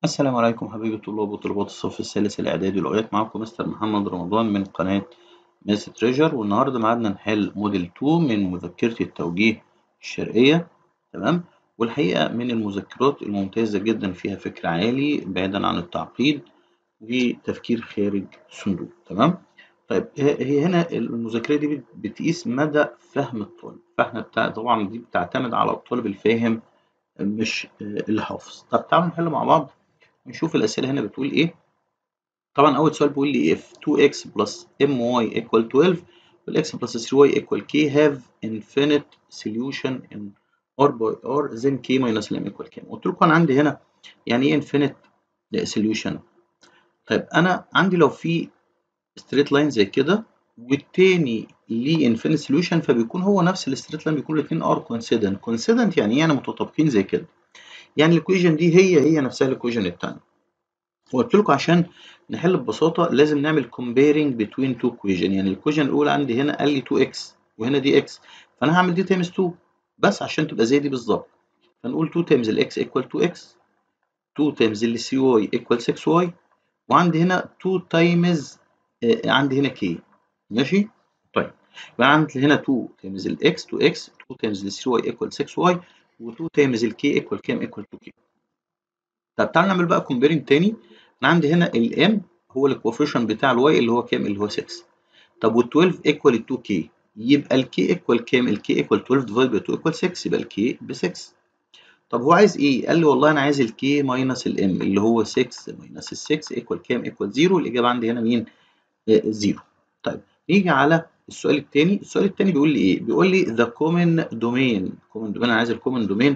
السلام عليكم حبايبي طلاب وطلبات الصف الثالث الإعدادي لغات معاكم مستر محمد رمضان من قناة ماس تريجر والنهاردة معادنا نحل موديل 2 من مذكرة التوجيه الشرقية تمام والحقيقة من المذكرات الممتازة جدا فيها فكر عالي بعيدا عن التعقيد وتفكير خارج الصندوق تمام طيب هي هنا المذكرة دي بتقيس مدى فهم الطالب فاحنا بتاع طبعا دي بتعتمد على الطالب الفاهم مش اللي حافظ طب تعالوا نحل مع بعض نشوف الأسئلة هنا بتقول إيه طبعا أول سؤال بيقول لي if 2x plus my equal 12 وال x plus 3y equal k have infinite solution in r by r then k minus m equal كام قلت لكم أنا عندي هنا يعني إيه infinite solution طيب أنا عندي لو في straight line زي كده والتاني ليه infinite solution فبيكون هو نفس الستريت لاين بيكون الاثنين ار coincident coincident يعني ايه يعني متطابقين زي كده يعني الايكويشن دي هي هي نفسها الايكويشن الثانيه وقلت لكم عشان نحل ببساطه لازم نعمل comparing between two equation يعني الايكويشن الاولى عندي هنا قال لي 2x وهنا دي x فانا هعمل دي تايمز 2 بس عشان تبقى زي دي بالظبط فنقول 2 تايمز الاكس ايكوال 2x 2 تايمز ال 3y ايكوال 6y وعندي هنا 2 تايمز آه عندي هنا k ماشي طيب يبقى عندي هنا 2 تايمز الاكس 2x 2 تايمز ال 3y ايكوال 6y و2 تايمز الكي ايكوال كام ايكوال 2 كي طب تعالوا نعمل بقى كومبيرنج تاني انا عندي هنا الام هو الكوفيشن بتاع الواي اللي هو كام اللي هو 6 طب وال12 ايكوال 2 كي يبقى الكي ايكوال كام الكي ايكوال 12 ديفايد باي 2 ايكوال 6 يبقى الكي ب 6 طب هو عايز ايه قال لي والله انا عايز الكي ماينس الام اللي هو 6 ماينس ال 6 ايكوال كام ايكوال 0 الاجابه عندي هنا مين 0 طيب نيجي على السؤال الثاني السؤال الثاني بيقول لي ايه بيقول لي the common domain common domain انا عايز الكومن دومين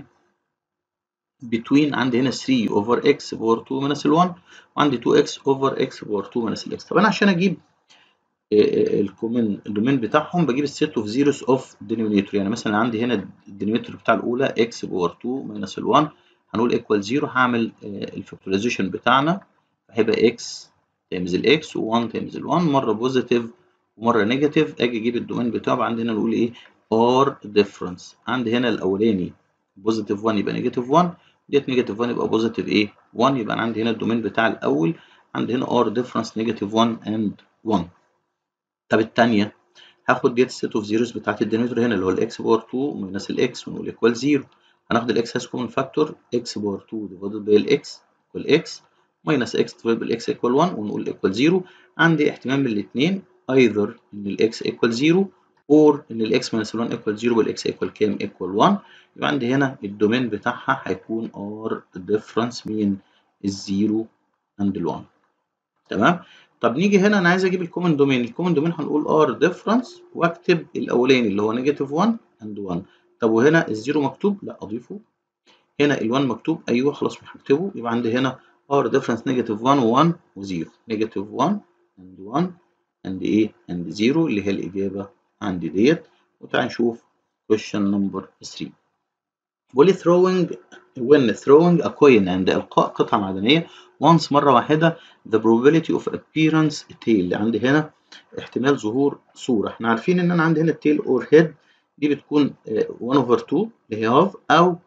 between عندي هنا 3 over x باور 2 minus ال 1 وعندي 2x over x باور 2 minus ال x طب انا عشان اجيب الكومن دومين بتاعهم بجيب السيت اوف زيروز اوف دينومينيتور يعني مثلا عندي هنا الدينومينيتور بتاع الاولى x باور 2 minus ال 1 هنقول ايكوال 0 هعمل الفاكتورايزيشن بتاعنا هيبقى x تايمز ال x و1 تايمز ال 1 مره بوزيتيف ومره نيجاتيف اجي اجيب الدومين بتاعه عندي هنا نقول ايه ار ديفرنس عندي هنا الاولاني بوزيتيف 1 يبقى نيجاتيف 1 ديت نيجاتيف 1 يبقى بوزيتيف ايه 1 يبقى انا عندي هنا الدومين بتاع الاول عندي هنا ار ديفرنس نيجاتيف 1 اند 1 طب الثانيه هاخد ديت السيت اوف زيروز بتاعت الدينومينيتور هنا اللي هو الاكس باور 2 ماينس الاكس ونقول ايكوال 0 هناخد الاكس هاز كومن فاكتور اكس باور 2 ديفايدد باي الاكس ايكوال اكس ماينس اكس ديفايدد بالاكس ايكوال 1 ونقول ايكوال 0 عندي احتمال من الاثنين either ان الاكس equal 0 or ان الاكس minus 1 equal 0 والاكس equal كام equal 1 يبقى عندي هنا الدومين بتاعها هيكون r difference من الزيرو عند ال 1 تمام طب نيجي هنا انا عايز اجيب الكومن دومين الكومن دومين هنقول r difference واكتب الاولاني اللي هو نيجاتيف 1 عند 1 طب وهنا الزيرو مكتوب لا اضيفه هنا ال1 مكتوب ايوه خلاص مش هكتبه يبقى عندي هنا r difference نيجاتيف 1 و1 و0 نيجاتيف 1 عند 1 عند ايه عند 0 اللي هي الاجابه عندي ديت وتعال نشوف question number 3 بيقول لي throwing when throwing a coin عند القاء قطعه معدنيه once مره واحده the probability of appearance tail عندي هنا احتمال ظهور صوره احنا عارفين ان انا عندي هنا التيل اور هيد دي بتكون 1 over 2 اللي هي هاف او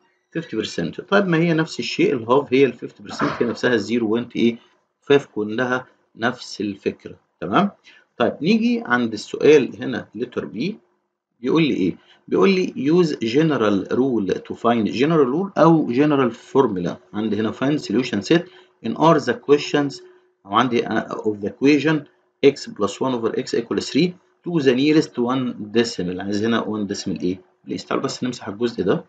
50% طيب ما هي نفس الشيء الهاف هي ال 50% هي نفسها الزيرو وانت ايه 5 كلها نفس الفكره تمام طيب نيجي عند السؤال هنا letter B بيقول لي ايه؟ بيقول لي use general rule to find general rule او general formula عندي هنا find solution set in R the questions او عندي of the equation x plus 1 over x equal 3 to the nearest one decimal عايز هنا 1 decimal ايه؟ بليز تعالوا بس نمسح الجزء ده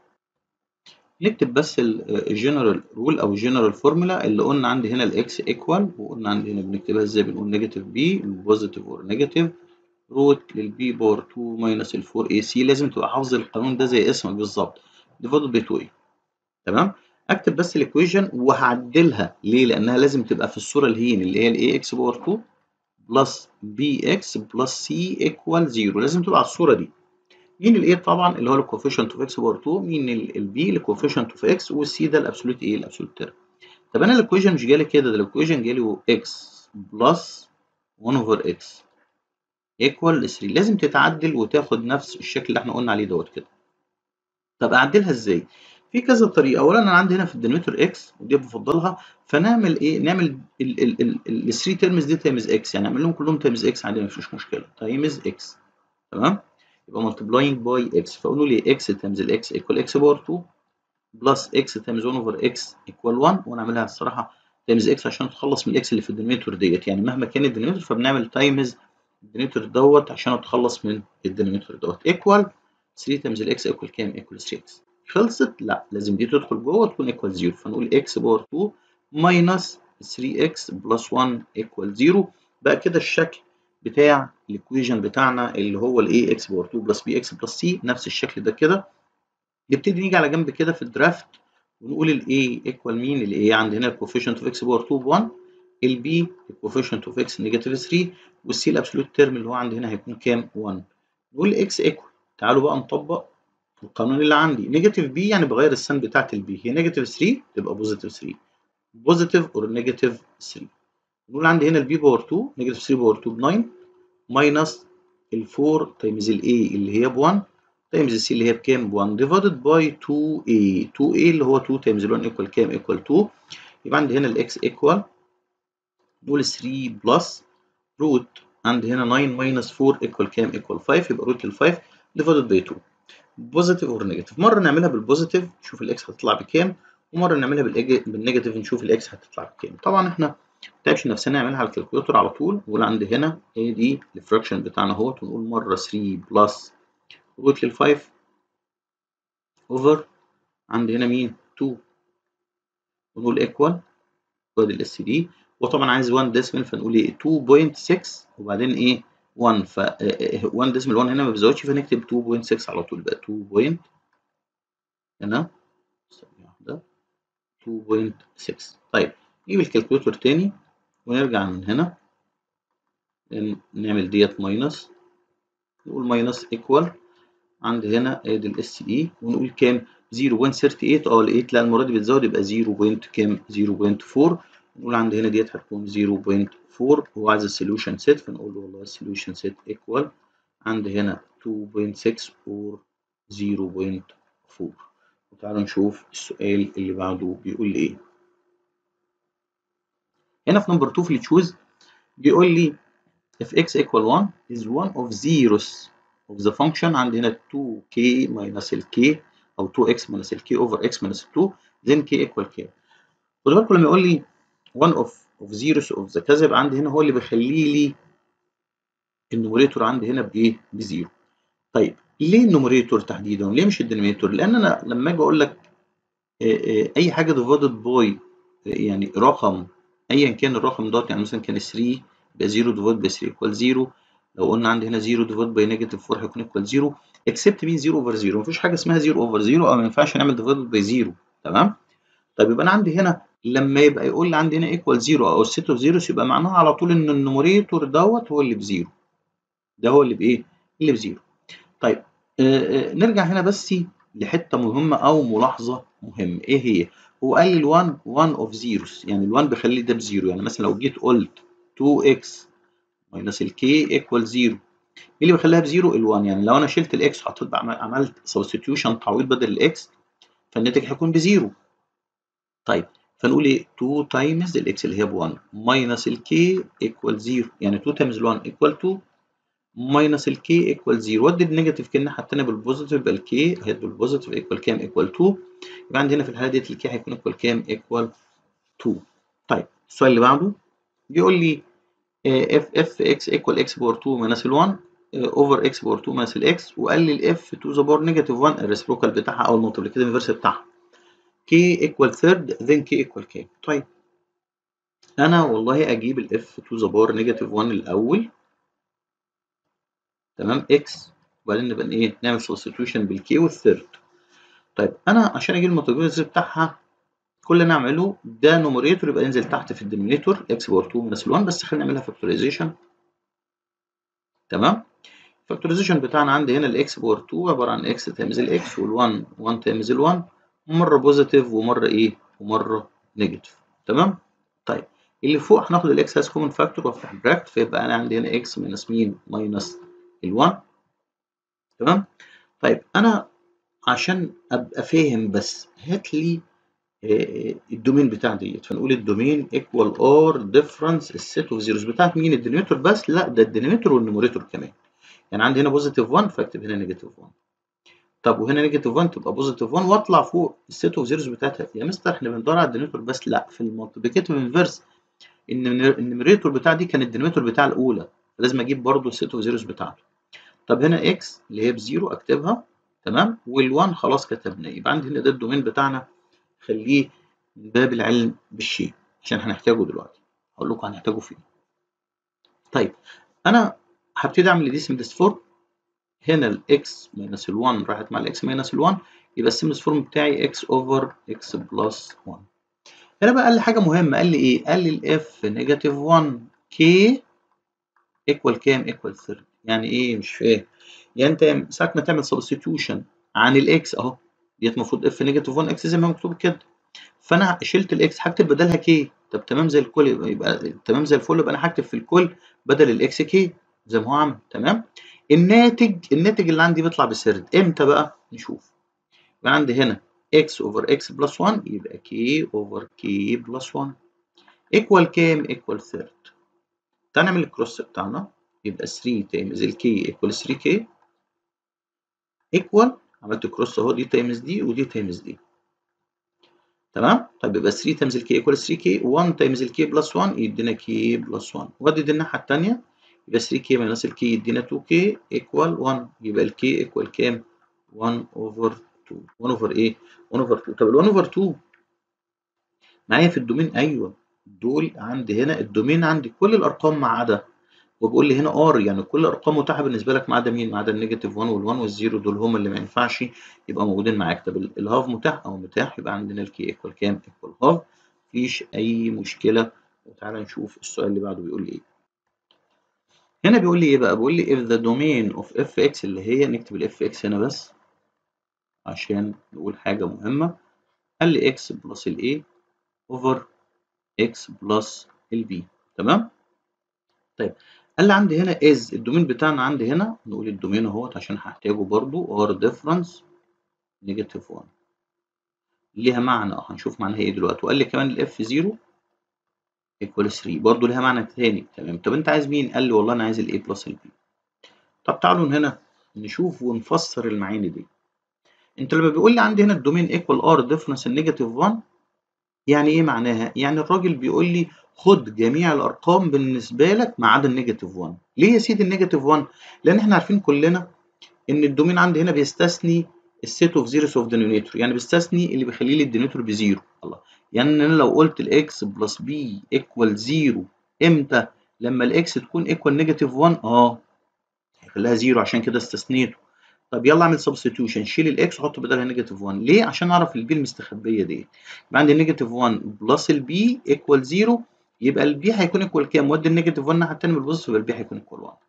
نكتب بس الجنرال رول او الجنرال فورمولا اللي قلنا عندي هنا الاكس ايكوال وقلنا عندي هنا بنكتبها ازاي بنقول نيجاتيف بي بوزيتيف اور نيجاتيف روت للبي باور 2 ماينس ال 4 اي سي لازم تبقى حافظ القانون ده زي اسمك بالظبط ديفايد باي 2 اي تمام اكتب بس الايكويشن وهعدلها ليه لانها لازم تبقى في الصوره الهين اللي هي الاي اكس باور 2 بلس بي اكس بلس سي ايكوال 0 لازم تبقى على الصوره دي مين الايه طبعا اللي هو الكوفيشنت اوف اكس باور 2 مين البي الكوفيشنت اوف اكس والسي ده الابسولوت ايه الابسولوت تيرم طب انا الايكويشن مش جالي كده ده الايكويشن جالي اكس بلس 1 اوفر اكس ايكوال 3 لازم تتعدل وتاخد نفس الشكل اللي احنا قلنا عليه دوت كده طب اعدلها ازاي في كذا طريقه اولا انا عندي هنا في الدينوميتور اكس ودي بفضلها فنعمل ايه نعمل ال 3 تيرمز دي تايمز اكس يعني نعمل لهم كلهم تايمز اكس عادي مفيش مشكله تايمز اكس تمام يبقى ملتبلاينج باي اكس فقولوا لي اكس تايمز الاكس ايكوال اكس باور 2 بلس اكس تايمز 1 اوفر اكس ايكوال 1 ونعملها الصراحه تايمز اكس عشان نتخلص من الاكس اللي في الدينوميتور ديت يعني مهما كان الدينوميتور فبنعمل تايمز الدينوميتور دوت عشان اتخلص من الدينوميتور دوت ايكوال 3 تايمز الاكس ايكوال كام؟ ايكوال 3 اكس خلصت؟ لا لازم دي تدخل جوه تكون ايكوال 0 فنقول اكس باور 2 ماينس 3 اكس بلس 1 ايكوال 0 بقى كده الشكل بتاع الايكويجن بتاعنا اللي هو الاي اكس باور 2 بلس بي اكس بلس سي نفس الشكل ده كده نبتدي نيجي على جنب كده في الدرافت ونقول الاي ايكوال مين الاي عند هنا الكوفيشنت اوف اكس باور 2 ب 1 البي الكوفيشنت اوف اكس نيجاتيف 3 والسي الابسولوت تيرم اللي هو عندي هنا هيكون كام 1 نقول اكس ايكوال تعالوا بقى نطبق القانون اللي عندي نيجاتيف بي يعني بغير السن بتاعت البي هي نيجاتيف 3 تبقى بوزيتيف 3 بوزيتيف اور نيجاتيف 3 نقول عندي هنا البي باور 2 نيجاتيف 3 باور 2 ب 9 ماينس ال 4 تايمز الاي اللي هي ب 1 تايمز السي اللي هي بكام ب 1 ديفايدد باي 2a 2a اللي هو 2 تايمز 1 ايكوال كام ايكوال 2 يبقى عندي هنا الاكس ايكوال نقول 3 بلس روت عندي هنا 9 ماينس 4 ايكوال كام ايكوال 5 يبقى روت ال 5 ديفايدد باي 2 بوزيتيف اور نيجاتيف مره نعملها بالبوزيتيف نشوف الاكس هتطلع بكام ومره نعملها بالنيجاتيف نشوف الاكس هتطلع بكام طبعا احنا ما نتعبش نفسنا نعملها على الكالكوليتر على طول نقول عندي هنا ايه دي الفراكشن بتاعنا اهوت ونقول مره 3 بلس روت لل 5 اوفر عندي هنا مين 2 ونقول ايكوال وادي الاس دي وطبعا عايز 1 ديسمل فنقول ايه 2.6 وبعدين ايه 1 ف 1 ديسمل 1 هنا ما بيزودش فنكتب 2.6 على طول يبقى 2 بوينت هنا ثانية واحدة 2.6 طيب نجيب الكالكوليتر تاني ونرجع من هنا نعمل ديت ماينس نقول ماينس ايكوال عندي هنا ادي الاس اي ونقول كام 0.38 اه لقيت لا المره دي بتزود يبقى 0. كام 0.4 نقول عندي هنا ديت هتكون 0.4 هو عايز السوليوشن سيت فنقول له والله السوليوشن سيت ايكوال عندي هنا 2.6 اور 0.4 وتعالوا نشوف السؤال اللي بعده بيقول لي ايه هنا في نمبر 2 في التشوز بيقول لي if x equal 1 is one of zeros of the function عندي هنا 2k minus ال k او 2x minus ال k over x minus 2 then k equal k خدوا بالكم لما يقول لي one of of zeros of the كذا يبقى عندي هنا هو اللي بيخلي لي النوميريتور عندي هنا بايه؟ بزيرو. طيب ليه النوميريتور تحديدا؟ ليه مش الدينومينيتور؟ لان انا لما اجي اقول لك اي حاجه ديفايدد باي يعني رقم ايا كان الرقم دوت يعني مثلا كان 3 يبقى 0 ديفايد باي 3 ايكوال 0 لو قلنا عندي هنا 0 ديفايد باي نيجاتيف 4 هيكون ايكوال 0 اكسبت مين 0 اوفر 0 مفيش حاجه اسمها 0 اوفر 0 او ما ينفعش نعمل ديفايد باي 0 تمام؟ طيب يبقى انا عندي هنا لما يبقى يقول لي عندي هنا ايكوال 0 او السيت اوف زيروز يبقى معناها على طول ان النوميريتور دوت هو اللي بزيرو ده هو اللي بايه؟ اللي بزيرو طيب آه آه نرجع هنا بس لحته مهمه او ملاحظه مهمه ايه هي؟ هو قال لي ال1 1 اوف زيروز يعني ال1 بيخلي ده بزيرو يعني مثلا لو جيت قلت 2x ماينس الk ايكوال 0 مين اللي بيخليها بزيرو ال1 يعني لو انا شلت الاكس حطيت عملت سبستيوشن تعويض بدل الاكس فالناتج هيكون بزيرو طيب فنقول ايه 2 تايمز الاكس اللي هي ب 1 ماينس الكي ايكوال 0 يعني 2 تايمز 1 ايكوال 2 ماينس الكي ايكوال 0 ودي النيجاتيف كده الناحيه الثانيه بالبوزيتيف يبقى الكي هيبقى بالبوزيتيف ايكوال كام ايكوال 2 يبقى عندي هنا في الحاله ديت الكي هيكون ايكوال كام ايكوال 2 طيب السؤال اللي بعده بيقول لي اف اف اكس ايكوال اكس باور 2 ماينس ال 1 اوفر اكس باور 2 ماينس الاكس وقال لي الاف تو ذا باور نيجاتيف 1 الريسبروكال بتاعها او الملتبليكيتيف انفرس بتاعها k equal third then k equal k طيب انا والله اجيب الاف to the power negative 1 الاول تمام x وبعدين نبقى ايه نعمل substitution بالk والثيرد طيب انا عشان اجيب الملتبليكيتيف بتاعها كل اللي انا اعمله ده نوميريتور يبقى ينزل تحت في الدينومينيتور x باور 2 minus 1 بس خلينا نعملها فاكتورايزيشن تمام الفاكتورايزيشن بتاعنا عندي هنا الاكس باور 2 عباره عن x تايمز الاكس وال1 1 تايمز ال1 مرة بوزيتيف ومرة إيه؟ ومرة نيجاتيف تمام؟ طيب اللي فوق هناخد الإكس هاز كومن فاكتور وأفتح براكت فيبقى أنا عندي هنا إكس ماينس مين؟ ماينس ال1 تمام؟ طيب أنا عشان ابقى فاهم بس هات لي الدومين بتاع ديت فنقول الدومين ايكوال اور ديفرنس السيت اوف زيروز بتاعت مين الدينيمتر بس لا ده الدينيمتر والنيموريتور كمان يعني عندي هنا بوزيتيف 1 فاكتب هنا نيجاتيف 1 طب وهنا نيجاتيف 1 تبقى بوزيتيف 1 واطلع فوق السيت اوف زيروز بتاعتها يا مستر احنا بندور على الدينيمتر بس لا في المالتيبيكيتيف انفيرس ان النيميريتور بتاع دي كان الدينيمتر بتاع الاولى لازم اجيب برضو السيت اوف زيروز بتاعته طب هنا اكس اللي هي بزيرو اكتبها تمام وال1 خلاص كتبناه يبقى عندي هنا ده الدومين بتاعنا خليه من باب العلم بالشيء عشان هنحتاجه دلوقتي هقول لكم هنحتاجه فين طيب انا هبتدي اعمل ديسمدس فورم هنا الاكس ماينس ال1 راحت مع الاكس ماينس ال1 يبقى السمدس فورم بتاعي اكس اوفر اكس بلس 1 هنا بقى قال لي حاجه مهمه قال لي ايه قال لي الاف نيجاتيف 1 كي ايكوال كام ايكوال 3 يعني ايه مش فاهم يعني انت ساعه ما تعمل سبستيتيوشن عن الاكس اهو ديت المفروض اف نيجاتيف 1 اكس زي ما مكتوب كده فانا شلت الاكس هكتب بدلها كي طب تمام زي الكل يبقى, يبقى تمام زي الفل يبقى انا هكتب في الكل بدل الاكس كي زي ما هو عامل تمام الناتج الناتج اللي عندي بيطلع بسرد امتى بقى نشوف يبقى عندي هنا x over x plus 1 يبقى k over k plus 1 equal كام equal third تعال نعمل الكروس بتاعنا يبقى 3 times ال k equal 3k equal عملت كروس اهو دي تايمز دي ودي تايمز دي تمام طيب يبقى 3 تايمز ال k equal 3k 1 تايمز ال k بلس 1 يدينا k بلس 1 وادي الناحيه الثانيه يبقى 3k ماينس ال k يدينا 2k equal 1 يبقى ال k equal كام 1 over 2 1 over ايه 1 over 2 طب ال 1 over 2 معايا في الدومين ايوه دول عندي هنا الدومين عندي كل الارقام ما عدا وبقول لي هنا ار يعني كل الارقام متاحه بالنسبه لك ما عدا مين ما عدا النيجاتيف 1 وال1 والزيرو دول هم اللي ما ينفعش يبقى موجودين معاك طب الهاف متاح او متاح يبقى عندنا الكي ايكوال كام ايكوال هاف مفيش اي مشكله وتعالى نشوف السؤال اللي بعده بيقول لي ايه هنا بيقول لي ايه بقى بيقول لي if the domain of fx اللي هي نكتب الاف اكس هنا بس عشان نقول حاجه مهمه قال لي x بلس ال a over x بلس ال b تمام طيب قال لي عندي هنا is الدومين بتاعنا عندي هنا نقول الدومين اهوت عشان هحتاجه برضو or difference نيجاتيف 1 ليها معنى اه هنشوف معناها ايه دلوقتي وقال لي كمان الاف 0 ايكوال 3 برضو ليها معنى تاني تمام طب انت عايز مين قال لي والله انا عايز الاي بلس البي طب تعالوا هنا نشوف ونفسر المعاني دي انت لما بيقول لي عندي هنا الدومين ايكوال ار ديفرنس النيجاتيف 1 يعني ايه معناها يعني الراجل بيقول لي خد جميع الارقام بالنسبه لك ما عدا النيجاتيف 1 ليه يا سيدي النيجاتيف 1 لان احنا عارفين كلنا ان الدومين عندي هنا بيستثني السيت اوف زيروز اوف دينومينيتور يعني بيستثني اللي بيخلي لي الدينومينيتور بزيرو الله يعني انا لو قلت الاكس بلس بي ايكوال زيرو امتى لما الاكس تكون ايكوال نيجاتيف 1 اه هيخليها زيرو عشان كده استثنيته طب يلا اعمل سبستيتيوشن شيل الاكس وحط بدلها نيجاتيف 1 ليه عشان اعرف البي المستخبيه دي يبقى عندي نيجاتيف 1 بلس البي ايكوال 0 يبقى البي هيكون ايكوال كام ودي النيجاتيف 1 الناحيه الثانيه من البوزيتيف يبقى البي هيكون ايكوال 1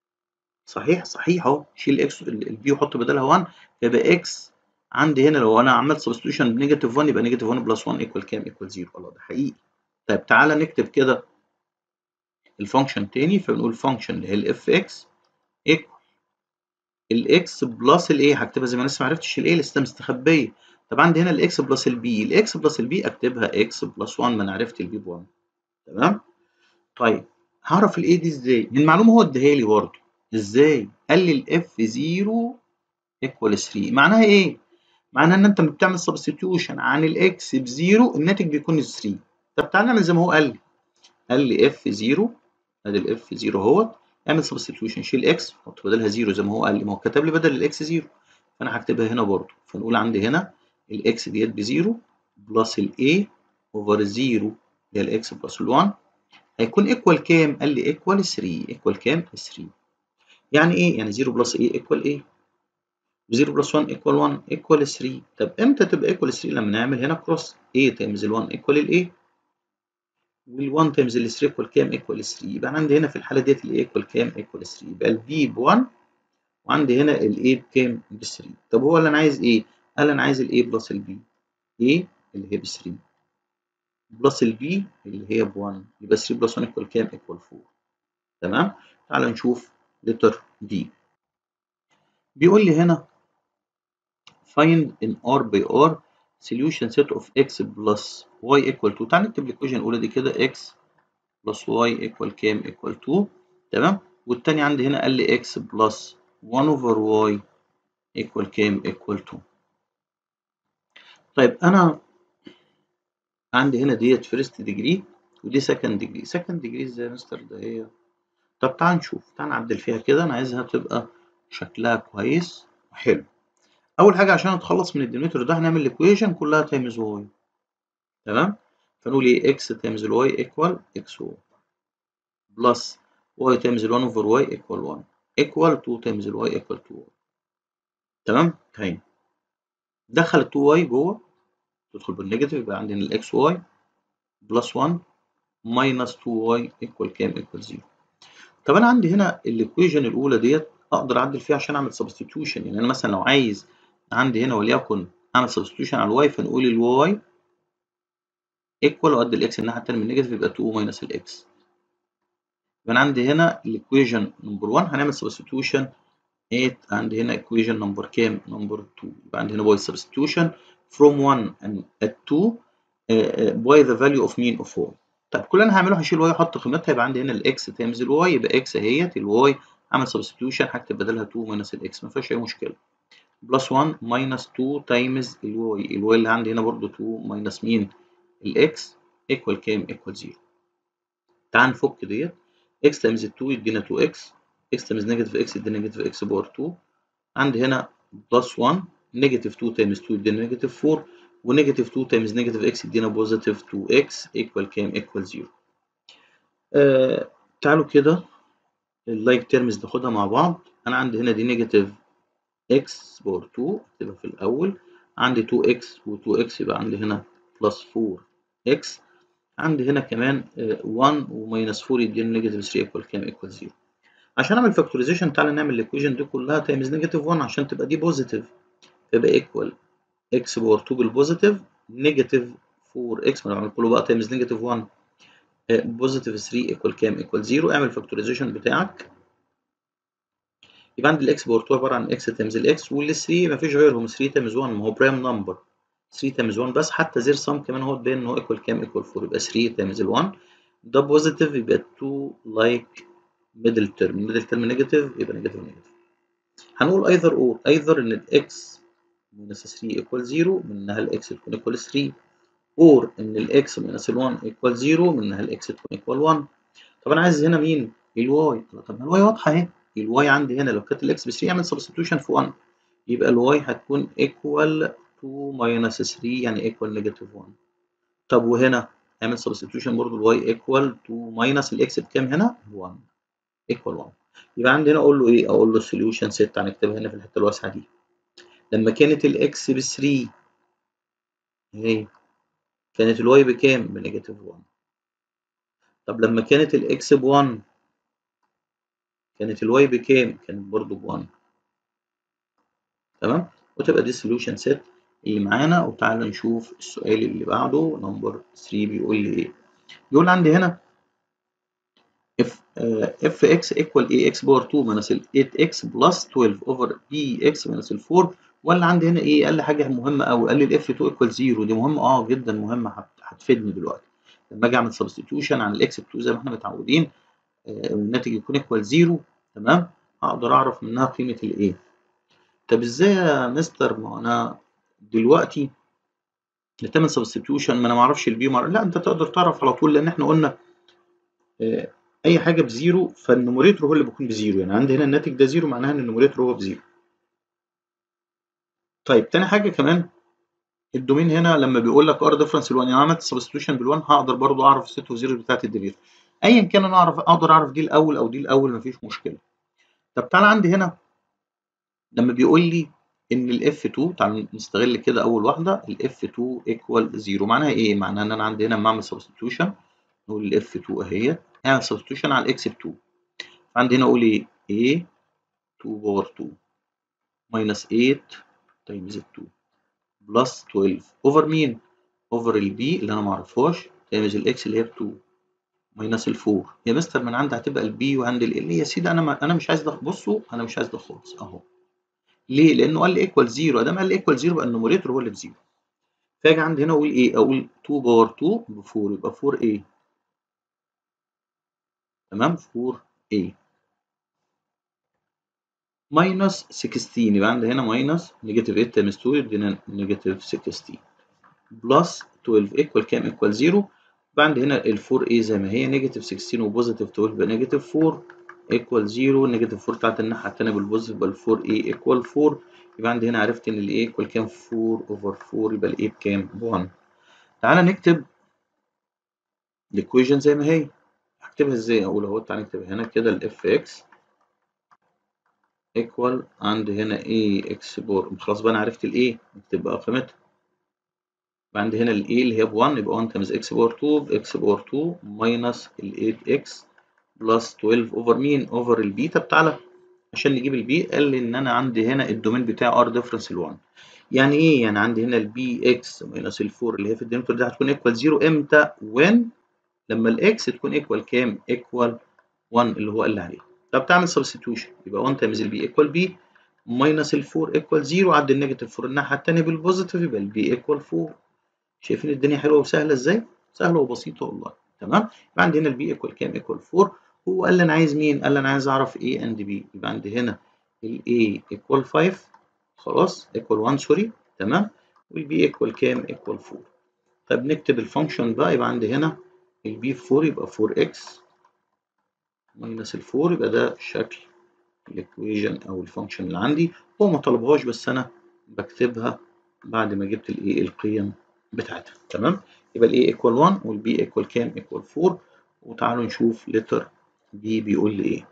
صحيح صحيح اهو شيل اكس البي وحط بدلها 1 يبقى اكس عندي هنا لو انا عملت سبستيوشن بنيجاتيف 1 يبقى نيجاتيف 1 بلس 1 ايكوال كام ايكوال 0 الله ده حقيقي طيب تعالى نكتب كده الفانكشن تاني فبنقول فانكشن اللي هي الاف اكس ايكوال الاكس بلس الايه هكتبها زي ما لسه ما عرفتش الايه لسه مستخبيه طب عندي هنا الاكس بلس البي الاكس بلس البي اكتبها اكس بلس 1 ما انا عرفت البي ب 1 تمام طيب هعرف الايه دي ازاي من المعلومه هو اداها لي برضه ازاي قال لي الاف 0 ايكوال 3 معناها ايه معناها ان انت لما بتعمل سبستيتيوشن عن الاكس بزيرو الناتج بيكون 3 طب تعالى نعمل زي ما هو قال لي قال لي اف 0 ادي الاف 0 اهوت اعمل سبستيتيوشن شيل اكس حط بدلها 0 زي ما هو قال لي ما هو كتب لي بدل الاكس 0 فانا هكتبها هنا برضه فنقول عندي هنا الاكس ديت بزيرو بلس الاي اوفر 0 اللي هي الاكس بلس ال1 هيكون ايكوال كام؟ قال لي ايكوال 3 ايكوال كام؟ 3 يعني ايه؟ يعني 0 بلس ايه ايكوال ايه؟ و0 بلس 1 ايكوال 1 ايكوال 3 طب امتى تبقى ايكوال 3 لما نعمل هنا كروس a تايمز ال1 ايكوال الايه وال1 تايمز ال 3 ايكوال كام ايكوال 3 يبقى عندي هنا في الحاله ديت الايه ايكوال كام ايكوال 3 يبقى البي ب 1 وعندي هنا الايه بكام ب 3 طب هو اللي انا عايز ايه قال انا عايز الايه بلس البي a اللي هي ب 3 بلس البي اللي هي ب 1 يبقى 3 بلس 1 ايكوال كام ايكوال 4 تمام تعال نشوف لتر دي بيقول لي هنا find in R by R solution set of x plus y equal 2 تعال نكتب الايكويشن الاولى دي كده x plus y equal كام equal 2 تمام والتاني عندي هنا قال لي x plus 1 over y equal كام equal 2 طيب انا عندي هنا ديت فيرست ديجري ودي سكند ديجري سكند ديجري ازاي يا مستر ده هي طب تعال نشوف تعال نعدل فيها كده انا عايزها تبقى شكلها كويس وحلو اول حاجه عشان اتخلص من الدينوميتور ده هنعمل الايكويشن كلها تايمز واي تمام فنقول ايه اكس تايمز الواي ايكوال اكس واي بلس واي تايمز ال1 اوفر واي ايكوال 1 ايكوال 2 تايمز الواي ايكوال 2 واي تمام تاني دخل ال 2 واي جوه تدخل بالنيجاتيف يبقى عندنا الاكس واي بلس 1 ماينس 2 واي ايكوال كام ايكوال 0 طب انا عندي هنا الايكويشن الاولى ديت اقدر اعدل فيها عشان اعمل سبستيتيوشن يعني انا مثلا لو عايز عندي هنا وليكن اعمل سبستيوشن على الواي فنقول الواي ايكوال وقد الاكس الناحيه الثانيه من النيجاتيف يبقى 2 ماينس الاكس يبقى انا عندي هنا الايكويشن نمبر 1 هنعمل سبستيوشن 8 عندي هنا ايكويشن نمبر كام نمبر 2 يبقى عندي هنا باي سبستيوشن from 1 and at 2 باي ذا فاليو اوف مين اوف واي طب كل اللي انا هعمله هشيل واي احط قيمتها يبقى عندي هنا الاكس تايمز الواي يبقى اكس اهيت الواي اعمل سبستيوشن هكتب بدلها 2 ماينس الاكس ما فيهاش اي مشكله بلس 1 ماينس 2 تايمز الواي الواي اللي عندي هنا برضو 2 ماينس مين الاكس ايكوال كام ايكوال 0 تعال نفك ديت اكس تايمز 2 يدينا 2 اكس اكس تايمز نيجاتيف اكس يدينا نيجاتيف اكس باور 2 عندي هنا بلس 1 نيجاتيف 2 تايمز 2 يدينا نيجاتيف 4 ونيجاتيف 2 تايمز نيجاتيف اكس يدينا بوزيتيف 2 اكس ايكوال كام ايكوال 0 آه تعالوا كده اللايك تيرمز ناخدها مع بعض انا عندي هنا دي نيجاتيف اكس باور 2 اكتبها في الاول عندي 2 اكس و2 اكس يبقى عندي هنا بلس 4 اكس عندي هنا كمان 1 وماينس 4 يدينا نيجاتيف 3 ايكوال كام ايكوال 0 عشان اعمل فاكتورايزيشن تعالى نعمل الايكويشن دي كلها تايمز نيجاتيف 1 عشان تبقى دي بوزيتيف يبقى ايكوال اكس باور 2 بالبوزيتيف نيجاتيف 4 اكس ما نعمل كله بقى تايمز نيجاتيف 1 بوزيتيف 3 ايكوال كام ايكوال 0 اعمل فاكتورايزيشن بتاعك يبقى عندي الاكس باور 2 عباره عن اكس تايمز الاكس وال 3 ما فيش غيرهم 3 تايمز 1 ما هو برايم نمبر 3 تايمز 1 بس حتى زير سم كمان هو تبين ان هو ايكوال كام ايكوال 4 يبقى 3 تايمز ال 1 ده بوزيتيف يبقى 2 لايك ميدل تيرم ميدل تيرم نيجاتيف يبقى نيجاتيف نيجاتيف هنقول ايذر اور ايذر ان الاكس ماينس 3 ايكوال 0 منها الاكس تكون ايكوال 3 اور ان الاكس ماينس ال 1 ايكوال 0 منها الاكس تكون ايكوال 1 طب انا عايز هنا مين؟ الواي طب ما الواي واضحه اهي الواي عندي هنا لو كانت الاكس ب 3 اعمل سبستيوشن في 1 يبقى الواي هتكون ايكوال 2 ماينس 3 يعني ايكوال نيجاتيف 1 طب وهنا اعمل سبستيوشن برضه الواي ايكوال 2 ماينس الاكس بكام هنا؟ 1 ايكوال 1 يبقى عندي هنا اقول له ايه؟ اقول له السوليوشن ست هنكتبها هنا في الحته الواسعه دي لما كانت الاكس ب 3 اهي كانت الواي بكام؟ بنيجاتيف 1 طب لما كانت الاكس ب 1 كانت الواي بكام؟ كانت برضه ب 1 تمام؟ وتبقى دي السوليوشن سيت اللي معانا وتعالى نشوف السؤال اللي بعده نمبر 3 بيقول لي ايه؟ بيقول عندي هنا اف اف اكس ايكوال اي اكس باور 2 ماينس ال 8 اكس بلس 12 اوفر بي اكس ماينس ال 4 ولا عندي هنا ايه؟ قال لي حاجه مهمه قوي قال لي الاف 2 ايكوال 0 دي مهمه اه جدا مهمه هتفيدني دلوقتي لما اجي اعمل سبستيتيوشن عن الاكس ب 2 زي ما احنا متعودين آه الناتج يكون ايكوال 0 تمام؟ اقدر اعرف منها قيمه الايه؟ طب ازاي يا مستر ما انا دلوقتي تعمل سبستيتيوشن ما انا ما اعرفش البي مر... لا انت تقدر تعرف على طول لان احنا قلنا آه اي حاجه بزيرو فالنوميريتور هو اللي بيكون بزيرو يعني عندي هنا الناتج ده زيرو معناها ان النوميريتور هو بزيرو طيب تاني حاجه كمان الدومين هنا لما بيقول لك ار ديفرنس ال1 يعني عملت سبستيوشن بال1 هقدر برضو اعرف الست اوف زيرو بتاعت الديريفيتيف ايا كان انا اعرف اقدر اعرف دي الاول او دي الاول مفيش مشكله طب تعالى عندي هنا لما بيقول لي ان الاف 2 تعال نستغل كده اول واحده الاف 2 ايكوال 0 معناها ايه معناها ان انا عندي هنا لما اعمل سبستيوشن نقول الاف 2 اهيت اعمل سبستيوشن على الاكس ب 2 عندي هنا اقول ايه a 2 باور 2 ماينس 8 تايمز 2 بلس 12 اوفر مين اوفر البي اللي انا ما اعرفهاش تايمز الاكس اللي هي ب 2 ماينس ال 4 يا مستر من عندي هتبقى البي وعندي ال ال يا سيدي انا ما انا مش عايز ده بصوا انا مش عايز ده خالص اهو ليه؟ لانه قال لي ايكوال 0 ادام قال لي ايكوال 0 يبقى النوميريتور هو اللي بزيرو فاجي عندي هنا اقول ايه؟ اقول 2 باور 2 ب 4 يبقى 4 a تمام 4 a ماينس 16 يبقى عندي هنا ماينس نيجاتيف 8 تايمز 2 يدينا نيجاتيف 16 بلس 12 ايكوال كام؟ ايكوال 0 يبقى عندي هنا ال 4 a زي ما هي نيجاتيف 16 وبوزيتيف 12 يبقى نيجاتيف 4 ايكوال 0 نيجاتيف 4 بتاعت الناحيه الثانيه بالبوزيتيف يبقى ال 4 a ايكوال 4 يبقى عندي هنا عرفت ان ال a ايكوال كام 4 اوفر 4 يبقى ال a بكام؟ ب 1 تعالى نكتب الايكويشن زي ما هي هكتبها ازاي؟ اقول اهو تعالى نكتبها هنا كده ال fx ايكوال عندي هنا a اكس بور خلاص بقى انا عرفت ال a نكتب بقى قيمتها يبقى عندي هنا ال a اللي هي ب 1 يبقى 1 تايمز اكس باور 2 باكس باور 2 ماينس ال 8x بلس 12 اوفر مين؟ اوفر البيتا بتاعنا عشان نجيب البي قال لي ان انا عندي هنا الدومين بتاعي ار ديفرنس ال 1 يعني ايه؟ يعني عندي هنا البي اكس ماينس ال 4 اللي هي في الدينومينيتور دي هتكون ايكوال 0 امتى؟ وين؟ لما الاكس تكون ايكوال كام؟ ايكوال 1 اللي هو قال لي عليه طب تعمل سبستيتيوشن يبقى 1 تايمز البي ايكوال بي ماينس ال 4 ايكوال 0 عد النيجاتيف 4 الناحيه الثانيه بالبوزيتيف يبقى البي ايكوال 4 شايفين الدنيا حلوه وسهله ازاي؟ سهله وبسيطه والله تمام؟ يبقى عندي هنا البي ايكوال كام؟ ايكوال 4 هو قال لي انا عايز مين؟ قال لي انا عايز اعرف A and B يبقى عندي هنا ال A equal 5 خلاص equal 1 سوري تمام وال B equal كام؟ equal 4 طيب نكتب الفانكشن بقى يبقى عندي هنا ال B 4 يبقى 4x ماينس ال 4 يبقى ده شكل الايكويشن او الفانكشن اللي عندي هو ما طلبهاش بس انا بكتبها بعد ما جبت الايه القيم بتاعتها تمام يبقى ال A equal 1 وال B equal كام؟ equal 4 وتعالوا نشوف لتر بي بيقول لي ايه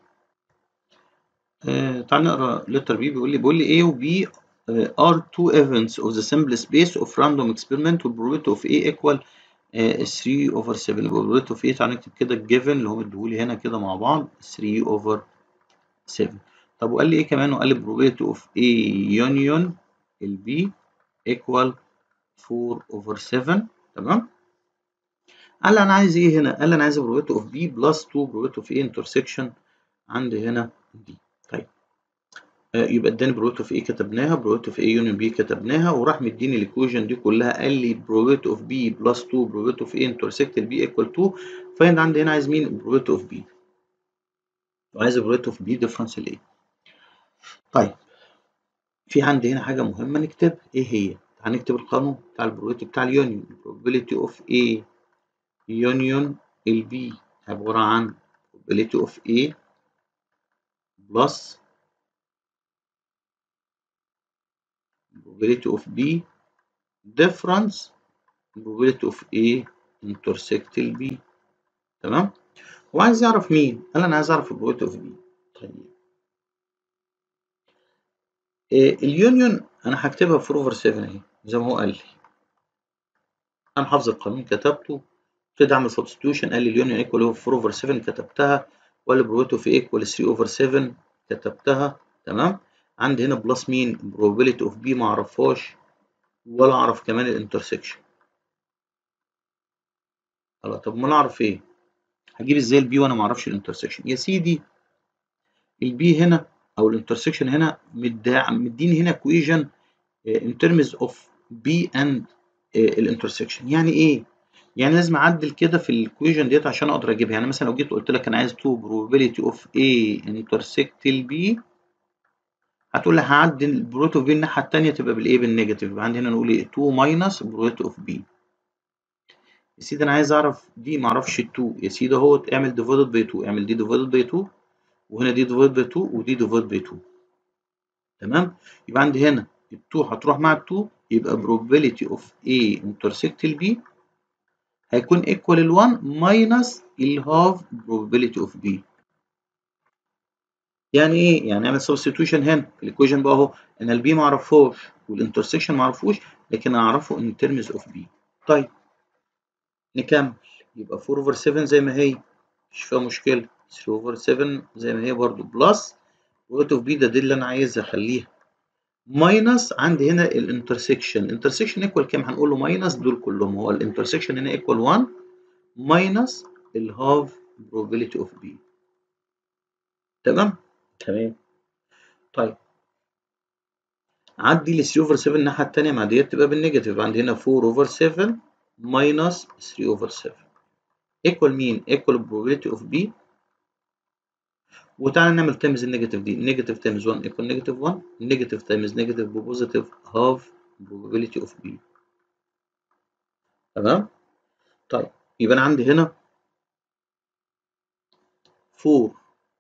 آه تعال نقرا لتر بي بيقول لي بيقول لي A و B uh, are two events of the simple space of random experiment with probability of A equal uh, 3 over 7 probability of A تعال نكتب كده الجيفن اللي هو مديهولي هنا كده مع بعض 3 over 7 طب وقال لي ايه كمان وقال لي probability of A union ال B equal 4 over 7 تمام قال لي انا عايز ايه هنا؟ قال لي انا عايز probability of B plus 2 probability of A intersection عندي هنا دي طيب آه يبقى اداني probability of A كتبناها probability of A union B كتبناها وراح مديني الايكويشن دي كلها قال لي probability of B plus 2 probability of A intersect ال B equal 2 فاين عندي هنا عايز مين؟ probability of B وعايز probability of B difference ال A طيب في عندي هنا حاجة مهمة نكتبها ايه هي؟ هنكتب القانون بتاع البروبابيلتي بتاع اليونيون probability of A union ال B عبارة عن probability of A plus probability of B difference probability of A intersect ال B تمام هو عايز يعرف مين قال انا عايز اعرف probability of B طيب إيه اليونيون انا هكتبها 4 اوفر 7 اهي زي ما هو قال لي انا حافظ القانون كتبته ابتدي اعمل سبستيوشن قال لي اليونيون ايكوال 4 اوفر 7 كتبتها ولا probability of A ايكوال 3 اوفر 7 كتبتها تمام عندي هنا بلس مين probability of B ما اعرفهاش ولا اعرف كمان الانترسكشن خلاص طب ما انا اعرف ايه هجيب ازاي البي وانا ما اعرفش الانترسكشن يا سيدي البي هنا او الانترسكشن هنا مديني هنا اكويجن ان ترمز اوف بي اند الانترسكشن يعني ايه يعني لازم اعدل كده في الايكويشن ديت عشان اقدر اجيبها يعني مثلا لو جيت قلت لك انا عايز 2 probability of A intersect ال B هتقول لي هعدل البروبابيلتي اوف B الناحيه الثانيه تبقى بالايه بالنيجاتيف يبقى عندي هنا نقول ايه 2 ماينس probability اوف B يا سيدي انا عايز اعرف دي ما اعرفش ال 2 يا سيدي اهو اعمل ديفايدد باي 2 اعمل دي ديفايدد باي 2 وهنا دي ديفايدد باي 2 ودي ديفايدد باي 2 تمام يبقى عندي هنا ال 2 هتروح مع ال 2 يبقى probability of A intersect ال B هيكون equal ال 1 minus ال half probability of B يعني ايه؟ يعني اعمل substitution هنا الايكويشن بقى اهو انا ال B ما اعرفهاش والانترسكشن ما اعرفوش لكن اعرفه in terms of B طيب نكمل يبقى 4 over 7 زي ما هي مش فيها مشكلة 3 over 7 زي ما هي برضو بلس probability of B ده دي اللي انا عايز اخليها ماينس عندي هنا الانترسكشن الانترسكشن ايكوال كام هنقول له ماينس دول كلهم هو الانترسكشن هنا ايكوال 1 ماينس الهاف probability اوف بي تمام تمام طيب عدي ل 3 اوفر 7 الناحيه الثانيه مع ديت تبقى بالنيجاتيف يبقى عندي هنا 4 اوفر 7 ماينس 3 اوفر 7 ايكوال مين؟ ايكوال probability اوف بي وتعالى نعمل تايمز النيجاتيف دي نيجاتيف تايمز 1 ايكوال نيجاتيف 1 نيجاتيف تايمز نيجاتيف بوزيتيف هاف probability اوف بي تمام؟ طيب يبقى انا عندي هنا 4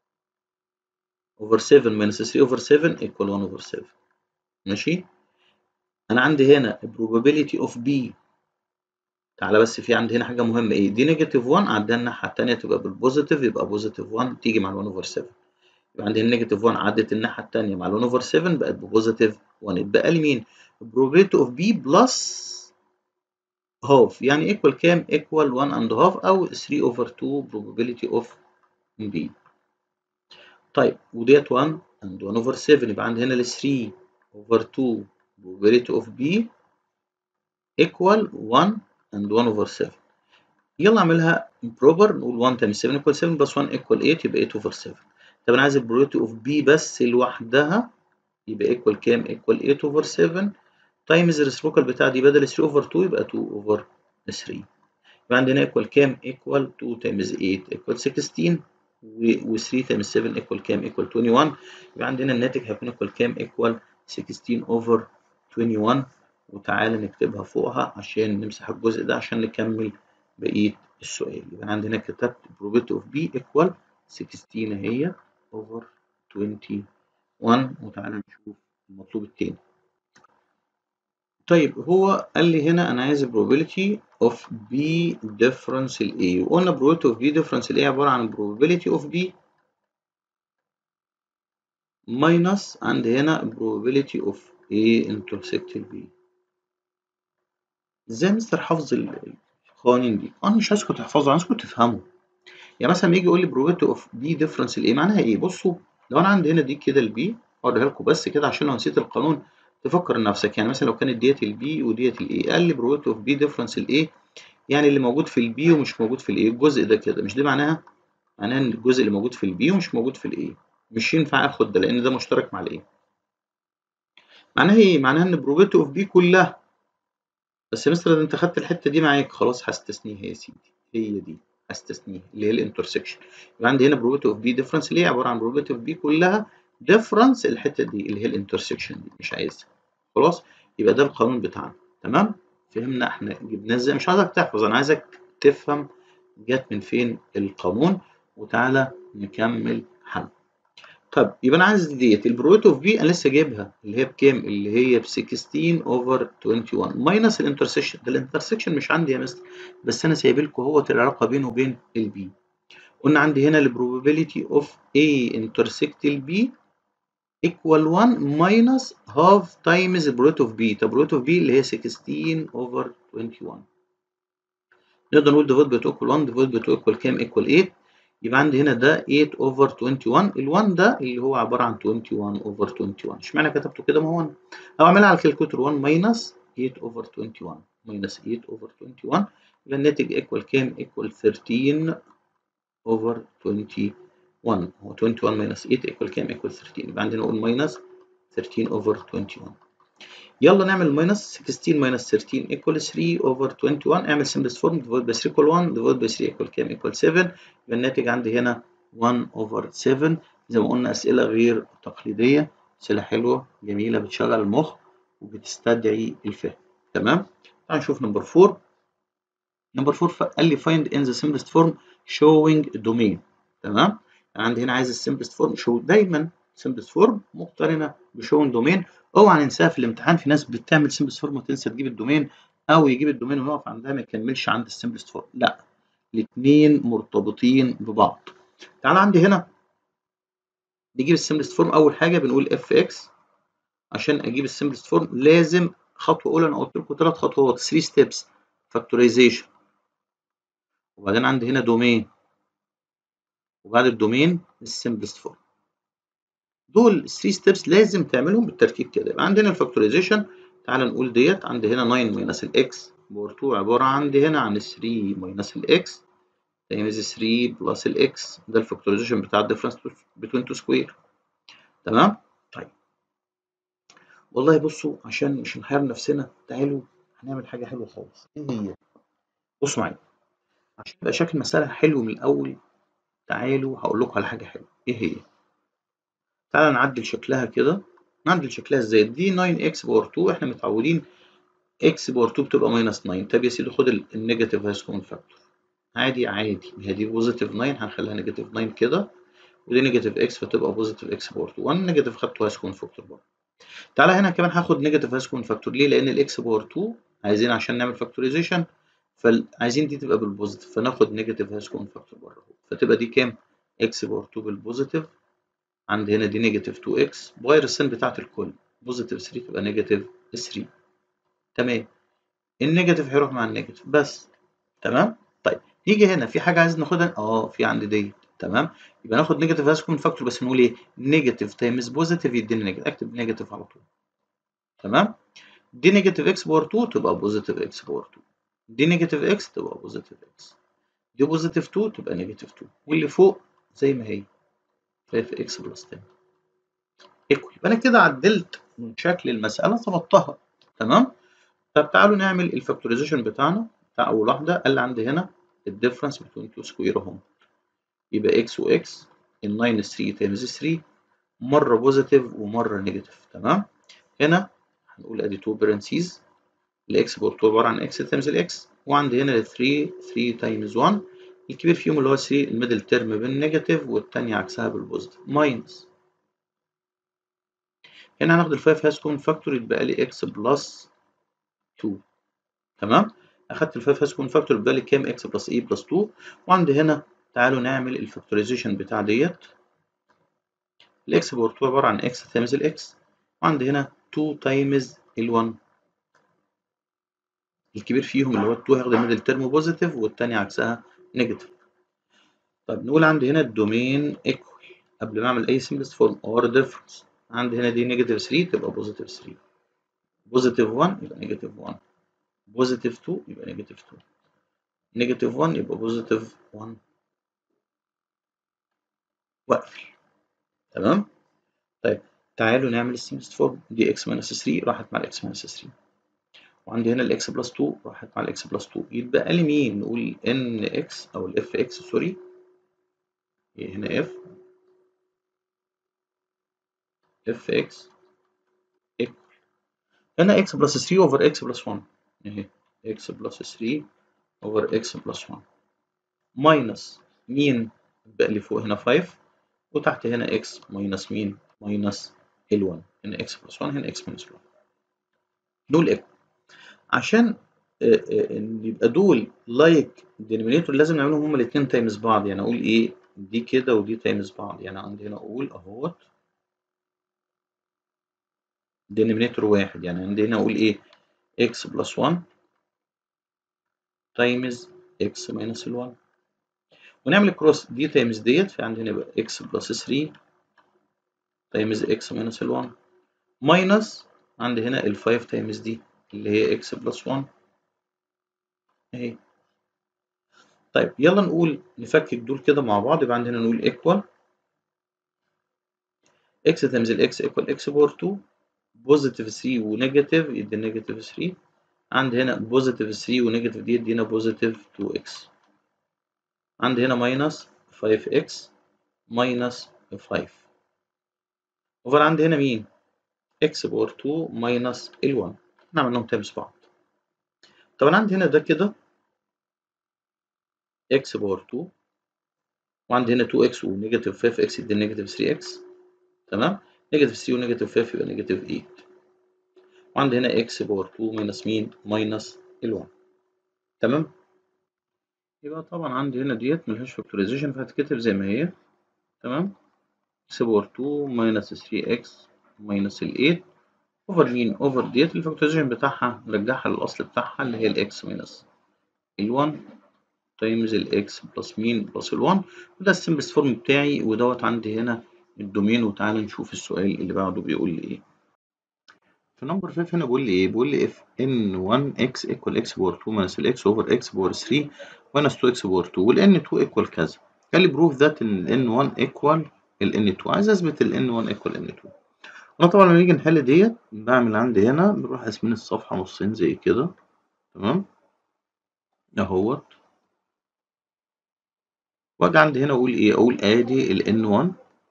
over 7 minus 3 over 7 equal 1 over 7 ماشي انا عندي هنا probability of b تعالى بس في عندي هنا حاجه مهمه ايه دي نيجاتيف 1 عدها الناحيه الثانيه تبقى بالبوزيتيف يبقى بوزيتيف 1 تيجي مع ال 1 over 7 يبقى عندي النيجاتيف 1 عدت الناحيه الثانيه مع ال 1 over 7 بقت ببوزيتيف 1 اتبقى لي مين probability of b بلس هاف يعني equal كام equal 1 and half او 3 over 2 probability of b طيب وديت 1 and 1 over 7 يبقى عندي هنا ال 3 over 2 probability of b equal 1 and 1 over 7 يلا اعملها improper نقول 1 times 7 equal 7 plus 1 equal 8 يبقى 8 over 7 طب انا عايز probability of b بس لوحدها يبقى equal كام equal 8 over 7 times الريسبروكال بتاع دي بدل 3 over 2 يبقى 2 over 3 يبقى عندنا equal كام equal 2 times 8 equal 16 و 3 times 7 equal كام equal 21 يبقى عندنا الناتج هيكون equal كام equal 16 over 21 وتعالى نكتبها فوقها عشان نمسح الجزء ده عشان نكمل بقية السؤال يبقى عندنا كتبت probability of b equal 16 اهي over 21 وتعالى نشوف المطلوب التاني طيب هو قال لي هنا انا عايز probability of b difference ال a وقلنا probability of b difference ال a عبارة عن probability of b minus عندي هنا probability of a intersect ال b ازاي مستر حافظ القوانين دي؟ انا مش عايزكم تحفظوا انا عايزكم تفهموا يعني مثلا يجي يقول لي probability of b difference ال a معناها ايه؟ بصوا لو انا عندي هنا دي كده ال b هوريها لكم بس كده عشان لو نسيت القانون تفكر نفسك يعني مثلا لو كانت ديت البي وديت الاي قال لي probability اوف بي ديفرنس الاي يعني اللي موجود في البي ومش موجود في الاي الجزء ده كده مش دي معناها معناها ان الجزء اللي موجود في البي ومش موجود في الاي مش ينفع اخد ده لان ده مشترك مع الاي معناها ايه معناها ان probability اوف بي كلها بس مثلا انت خدت الحته دي معاك خلاص هستثنيها يا سيدي هي دي هستثنيها اللي هي الانترسكشن يبقى عندي هنا probability اوف بي ديفرنس اللي هي عباره عن probability اوف بي كلها ديفرنس الحته دي اللي هي الانترسكشن دي مش عايزها خلاص يبقى ده القانون بتاعنا تمام فهمنا احنا جبناه ازاي مش عايزك تحفظ انا عايزك تفهم جت من فين القانون وتعالى نكمل حل طب يبقى انا عايز ديت البروبابيلتي اوف بي انا لسه جايبها اللي هي بكام اللي هي ب 16 اوفر 21 ماينس الانترسكشن ده الانترسكشن مش عندي يا مستر بس انا سايب لكم اهوت العلاقه بينه وبين البي قلنا عندي هنا البروبابيلتي اوف A intersect البي equal 1 minus half times the probability of b طب probability of b اللي هي 16 over 21 نقدر نقول divide by 2 equal 1 divide by 2 equal كام equal 8 يبقى عندي هنا ده 8 over 21 ال 1 ده اللي هو عبارة عن 21 over 21 اشمعنى كتبته كده ما هو انا او اعملها على الكالكوليتر 1 minus 8 over 21 minus 8 over 21 يبقى الناتج equal كام equal 13 over 21 1 هو 21 minus 8 equal كام equal 13 يبقى عندنا نقول minus 13 over 21 يلا نعمل minus 16 minus 13 equal 3 over 21 اعمل simplest form divide by 3 equal 1 divide by 3 equal كام equal 7 يبقى الناتج عندي هنا 1 over 7 زي ما قلنا أسئلة غير تقليدية أسئلة حلوة جميلة بتشغل المخ وبتستدعي الفهم تمام تعال نشوف نمبر 4 نمبر 4 قال لي find in the simplest form showing domain تمام عندي هنا عايز السمبلست فورم شو دايما سمبلست فورم مقترنه بشون دومين اوعى ننساها في الامتحان في ناس بتعمل سمبلست فورم وتنسى تجيب الدومين او يجيب الدومين ويقف عندها ما يكملش عند السمبلست فورم لا الاثنين مرتبطين ببعض تعال عندي هنا نجيب السمبلست فورم اول حاجه بنقول اف اكس عشان اجيب السمبلست فورم لازم خطوه اولى انا قلت لكم ثلاث خطوات 3 ستيبس فاكتورايزيشن وبعدين عندي هنا دومين وبعد الدومين السمبلست فورم دول 3 ستيبس لازم تعملهم بالترتيب كده يبقى عندنا الفاكتورايزيشن تعال نقول ديت عندي هنا 9 ماينس الاكس باور 2 عباره عندي هنا عن 3 ماينس الاكس تايمز 3 بلس الاكس ده الفاكتورايزيشن بتاع الديفرنس بين تو سكوير تمام طيب والله بصوا عشان مش نحير نفسنا تعالوا هنعمل حاجة حلوة خالص ايه هي؟ بصوا معايا عشان يبقى شكل المسألة حلو من الأول تعالوا هقول لكم على حاجة حلوة ايه هي؟ تعالى نعدل شكلها كده نعدل شكلها ازاي؟ دي 9 x باور 2 احنا متعودين x باور 2 بتبقى ماينس 9 طب يا سيدي خد النيجاتيف هايست كومن فاكتور عادي عادي هي دي بوزيتيف 9 هنخليها نيجاتيف 9 كده ودي نيجاتيف اكس فتبقى بوزيتيف اكس باور 2 1 نيجاتيف خدته هايست كومن فاكتور برضه تعالى هنا كمان هاخد نيجاتيف هايست كومن فاكتور ليه؟ لأن الاكس باور 2 عايزين عشان نعمل فاكتورايزيشن فعايزين دي تبقى بالبوزيتيف فناخد نيجاتيف هايست كومن فاكتور بره فتبقى دي كام؟ اكس باور 2 بالبوزيتيف عند هنا دي نيجاتيف 2 اكس بغير السن بتاعت الكل بوزيتيف 3 تبقى نيجاتيف 3 تمام النيجاتيف هيروح مع النيجاتيف بس تمام طيب نيجي هنا في حاجه عايز ناخدها اه في عندي ديت تمام يبقى ناخد نيجاتيف هاز كومن فاكتور بس نقول ايه نيجاتيف تايمز بوزيتيف يديني نيجاتيف اكتب نيجاتيف على طول تمام دي نيجاتيف اكس باور 2 تبقى بوزيتيف اكس باور 2 دي نيجاتيف اكس تبقى بوزيتيف اكس دي بوزيتيف 2 تبقى نيجاتيف 2 واللي فوق زي ما هي 5 اكس بلس 10 ايكوال يبقى انا كده عدلت من شكل المساله ظبطتها تمام طب تعالوا نعمل الفاكتورايزيشن بتاعنا بتاع اول واحده قال عندي هنا الديفرنس بين تو سكوير اهم يبقى اكس واكس ال 9 3 تايمز 3 مره بوزيتيف ومره نيجاتيف تمام هنا هنقول ادي 2 برنسيز الاكس باور 2 عباره عن اكس تايمز الاكس وعندي هنا ال 3 3 تايمز 1 الكبير فيهم اللي هو 3 الميدل ترم بالنيجاتيف والثانيه عكسها بالبوزيتيف ماينس هنا هناخد ال 5 هاز كومن فاكتور يتبقى لي اكس بلس 2 تمام اخدت ال 5 هاز كومن فاكتور يبقى لي كام اكس بلس اي بلس 2 وعندي هنا تعالوا نعمل الفاكتورايزيشن بتاع ديت الاكس باور 2 عباره عن اكس تايمز الاكس وعندي هنا 2 تايمز ال1 الكبير فيهم اللي هو ال 2 هياخد الميدل ترم بوزيتيف والثاني عكسها نيجاتيف طيب نقول عندي هنا الدومين ايكوال قبل ما اعمل اي سمبلست فورم اور ديفرنس عندي هنا دي نيجاتيف 3 تبقى بوزيتيف 3 بوزيتيف 1 يبقى نيجاتيف 1 بوزيتيف 2 يبقى نيجاتيف 2 نيجاتيف 1 يبقى بوزيتيف 1 واقفل تمام طيب تعالوا نعمل السمبلست فورم دي اكس ماينس 3 راحت مع الاكس ماينس 3 وعندي هنا الاكس بلس 2 راحت مع الاكس بلس 2 يتبقى لي مين نقول ان اكس او الاف اكس سوري هنا اف اف اكس ايكوال هنا اكس بلس 3 اوفر اكس بلس 1 اهي اكس بلس 3 اوفر اكس بلس 1 ماينس مين بقى لي فوق هنا 5 وتحت هنا اكس ماينس مين ماينس ال 1 هنا اكس بلس 1 هنا اكس ماينس 1 دول ايكوال عشان ان يبقى دول لايك دينومينيتور لازم نعملهم هما الاثنين تايمز بعض يعني اقول ايه دي كده ودي تايمز بعض يعني عندي هنا اقول اهوت دينومينيتور واحد يعني عندي هنا اقول ايه x بلس 1 تايمز x ماينس ال 1 ونعمل كروس دي تايمز ديت في عندي هنا يبقى x بلس 3 تايمز x ماينس ال 1 ماينس عندي هنا ال 5 تايمز دي اللي هي x بلس 1 اهي طيب يلا نقول نفكك دول كده مع بعض يبقى عندنا نقول equal x تايمز ال x equal x باور 2 بوزيتيف 3 ونيجاتيف يدي نيجاتيف 3 عندي هنا بوزيتيف 3 ونيجاتيف دي يدينا بوزيتيف 2x عندي هنا ماينس 5x ماينس 5 اوفر عندي هنا مين x باور 2 ماينس ال1 نعمل لهم تايمز بعض طب انا عندي هنا ده كده x باور 2 وعندي هنا 2x ونيجاتيف 5x يدي نيجاتيف 3x تمام نيجاتيف 3 ونيجاتيف 5 يبقى نيجاتيف 8 وعندي هنا x باور 2 ماينس مين ماينس ال1 تمام يبقى طبعا عندي هنا ديت ملهاش فاكتورايزيشن فهتتكتب زي ما هي تمام x باور 2 ماينس 3x ماينس ال 8 اوفر مين اوفر ديت الفاكتورايزيشن بتاعها نرجعها للاصل بتاعها اللي هي الاكس ماينس ال1 تايمز الاكس بلس مين بلس ال1 وده السمبلست فورم بتاعي ودوت عندي هنا الدومين وتعالى نشوف السؤال اللي بعده بيقول لي ايه في نمبر 5 هنا بيقول لي ايه بيقول لي اف ان 1 اكس ايكوال اكس باور 2 ماينس الاكس اوفر اكس باور 3 ماينس 2 اكس باور 2 والان 2 ايكوال كذا قال لي بروف ذات ان الان 1 ايكوال الان 2 عايز اثبت الان 1 ايكوال ان 2 انا طبعا لما نيجي نحل ديت بعمل عندي هنا بنروح قاسمين الصفحة نصين زي كده تمام اهوت واجي عندي هنا اقول ايه اقول ادي ال n1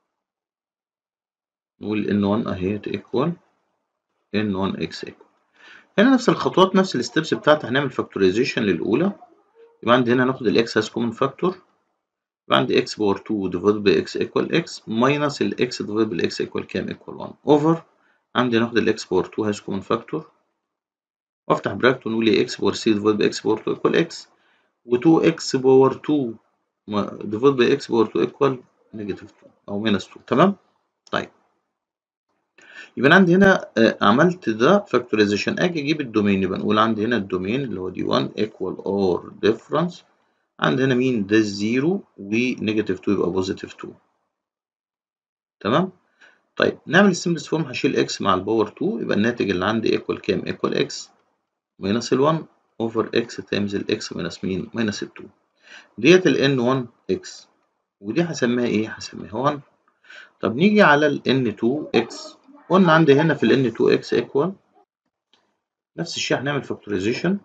نقول n1 اهيت equal n1 x equal هنا نفس الخطوات نفس الستبس بتاعتي هنعمل فاكتورايزيشن للاولى يبقى عندي هنا ناخد الاكس as common factor يبقى عندي x باور 2 divided by x equal x minus ال x divided by x equal كام equal 1 over عندي ناخد ال x باور 2 has common factor وافتح براكت ونقول ايه x باور 3 divided by x باور 2 equal x و 2x باور 2 divided by x باور 2 equal negative 2 او minus 2 تمام طيب يبقى عندي هنا عملت ده فاكتورايزيشن اجي اجيب الدومين يبقى نقول عندي هنا الدومين اللي هو دي 1 equal or difference عندي هنا مين ده الزيرو ونيجاتيف 2 يبقى بوزيتيف 2 تمام طيب نعمل السمبلس فورم هشيل اكس مع الباور 2 يبقى الناتج اللي عندي ايكوال كام ايكوال اكس ماينس ال 1 اوفر اكس تايمز الاكس ماينس مين ماينس ال 2 ديت ال ان 1 اكس ودي هسميها ايه هسميها 1 طب نيجي على ال ان 2 اكس قلنا عندي هنا في ال ان 2 اكس ايكوال نفس الشيء هنعمل فاكتورايزيشن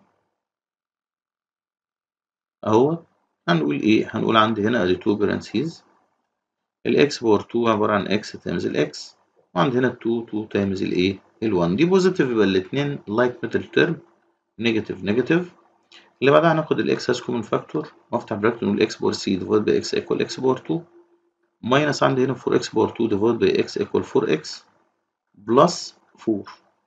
اهو هنقول ايه هنقول عندي هنا ادي 2 برانسيز الاكس باور 2 عباره عن اكس تايمز الاكس وعندي هنا 2 2 تايمز الايه ال1 دي بوزيتيف يبقى الاثنين لايك ميتال تيرم نيجاتيف نيجاتيف اللي بعدها هناخد الاكس از كومن فاكتور وافتح براكت نقول اكس باور سي ديفايد باي اكس ايكوال اكس باور 2 ماينس عندي هنا 4 اكس باور 2 ديفايد باي اكس ايكوال 4 اكس بلس 4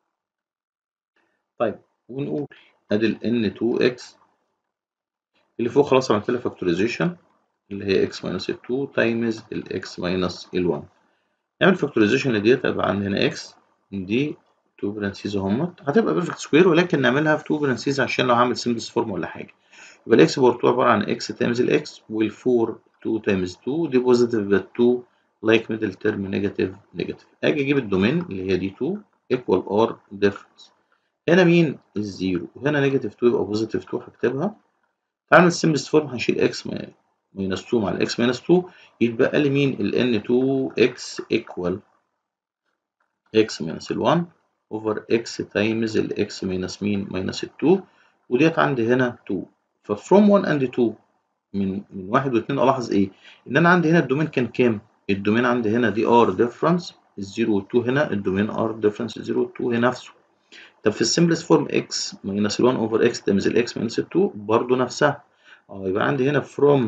طيب ونقول ادي ال n 2 اكس اللي فوق خلاص عملت لها فاكتورايزيشن اللي هي x ماينس 2 تايمز ال x ماينس ال 1 نعمل فاكتورايزيشن لديت هيبقى عندي هنا x دي 2 برانسيز اهمت هتبقى بيرفكت سكوير ولكن نعملها في 2 برانسيز عشان لو هعمل سمبلس فورم ولا حاجه يبقى الاكس باور 2 عباره عن x تايمز الاكس وال 4 2 تايمز 2 دي بوزيتيف يبقى 2 لايك ميدل ترم نيجاتيف نيجاتيف اجي اجيب الدومين اللي هي دي 2 ايكوال ار ديفرنس هنا مين الزيرو وهنا نيجاتيف 2 يبقى بوزيتيف 2 هكتبها تعمل سمبلس فورم هشيل اكس ماينس 2 مع الاكس ماينس 2 يتبقى لي مين ال n 2 x ايكوال x ماينس ال 1 اوفر x تايمز ال x ماينس مين ماينس ال 2 وديت عندي هنا 2 ففروم 1 اند 2 من من 1 و 2 الاحظ ايه؟ ان انا عندي هنا الدومين كان كام؟ الدومين عندي هنا دي ار ديفرنس الزيرو وال 2 هنا الدومين ار ديفرنس الزيرو وال 2 هنا نفسه طب في السمبلس فورم x ماينس 1 اوفر x تايمز ال x ماينس 2 برضه نفسها اه يبقى عندي هنا from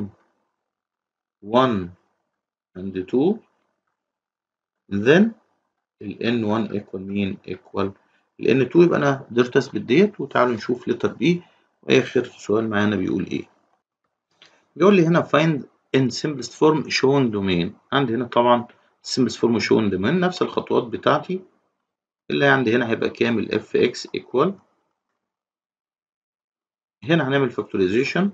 1 and 2 then ال n1 equal مين equal ال n2 يبقى انا قدرت اثبت ديت وتعالوا نشوف لتر بي واخر سؤال معانا بيقول ايه بيقول لي هنا find in simplest form shown domain عندي هنا طبعا simplest form shown domain نفس الخطوات بتاعتي اللي عندي هنا هيبقى كام ال fx equal هنا هنعمل factorization